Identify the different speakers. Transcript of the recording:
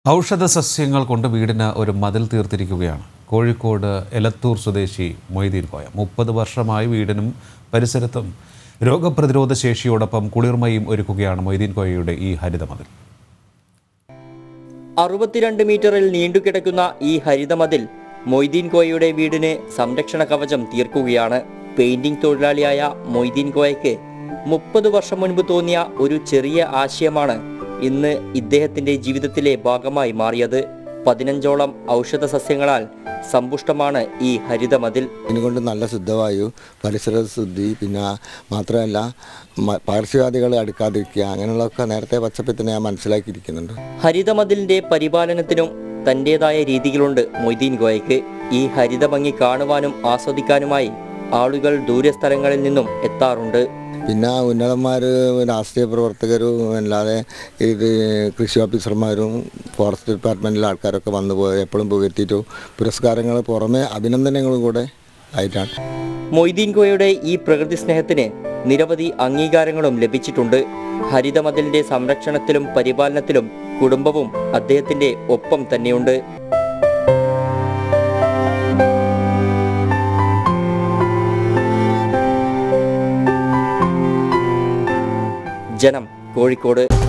Speaker 1: ഔഷധ സസ്യങ്ങൾ കൊണ്ട് വീടിന് ഒരു മതിൽ തീർത്തിരിക്കുകയാണ് കോഴിക്കോട് എലത്തൂർ സ്വദേശി മൊയ്തീൻ കോയ മുപ്പത് വർഷമായി വീടിനും പരിസരത്തും രോഗപ്രതിരോധ ശേഷിയോടൊപ്പം കുളിർമയും ഒരുക്കുകയാണ് മൊയ്തീൻ കോയയുടെ ഈ ഹരിതമതിൽ
Speaker 2: അറുപത്തിരണ്ട് മീറ്ററിൽ നീണ്ടുകിടക്കുന്ന ഈ ഹരിതമതിൽ മൊയ്തീൻ കോയയുടെ വീടിന് സംരക്ഷണ കവചം തീർക്കുകയാണ് പെയിന്റിംഗ് തൊഴിലാളിയായ മൊയ്തീൻ കോയയ്ക്ക് മുപ്പത് വർഷം മുൻപ് തോന്നിയ ഒരു ചെറിയ ആശയമാണ് ഇന്ന് ഇദ്ദേഹത്തിന്റെ ജീവിതത്തിലെ ഭാഗമായി മാറിയത് പതിനഞ്ചോളം ഔഷധ സസ്യങ്ങളാൽ സമ്പുഷ്ടമാണ് ഈ ഹരിതമതിൽ
Speaker 3: ഇതിനുകൊണ്ട് നല്ല ശുദ്ധവായു പരിസര ശുദ്ധി പിന്നെ മാത്രമല്ല മ- പകർച്ചവ്യാധികൾ അടുക്കാതിരിക്കുക അങ്ങനെയുള്ളതൊക്കെ നേരത്തെ പച്ചപ്പിൽ തന്നെ ഞാൻ മനസ്സിലാക്കിയിരിക്കുന്നുണ്ട്
Speaker 2: ഹരിതമതിലിന്റെ പരിപാലനത്തിനും തന്റേതായ രീതികളുണ്ട് മൊയ്തീൻ ഗോയക്ക് ഈ ഹരിത ഭംഗി കാണുവാനും ആസ്വദിക്കാനുമായി ആളുകൾ ദൂരസ്ഥലങ്ങളിൽ നിന്നും എത്താറുണ്ട്
Speaker 3: പിന്നെ ഉന്നതന്മാർ രാഷ്ട്രീയ പ്രവർത്തകരും അല്ലാതെ ഇത് കൃഷി ഓഫീസർമാരും ഫോറസ്റ്റ് ഡിപ്പാർട്ട്മെൻറ്റിലെ ആൾക്കാരൊക്കെ വന്നു പോയി എപ്പോഴും പുകഴ്ത്തിയിട്ടു പുരസ്കാരങ്ങൾ പുറമെ അഭിനന്ദനങ്ങളും കൂടെ ആയിട്ടാണ്
Speaker 2: മൊയ്തീൻ ഗോയയുടെ ഈ പ്രകൃതി സ്നേഹത്തിന് നിരവധി അംഗീകാരങ്ങളും ലഭിച്ചിട്ടുണ്ട് ഹരിതമതിലിന്റെ സംരക്ഷണത്തിലും പരിപാലനത്തിലും കുടുംബവും അദ്ദേഹത്തിന്റെ ഒപ്പം തന്നെയുണ്ട് ജനം കോഴിക്കോട്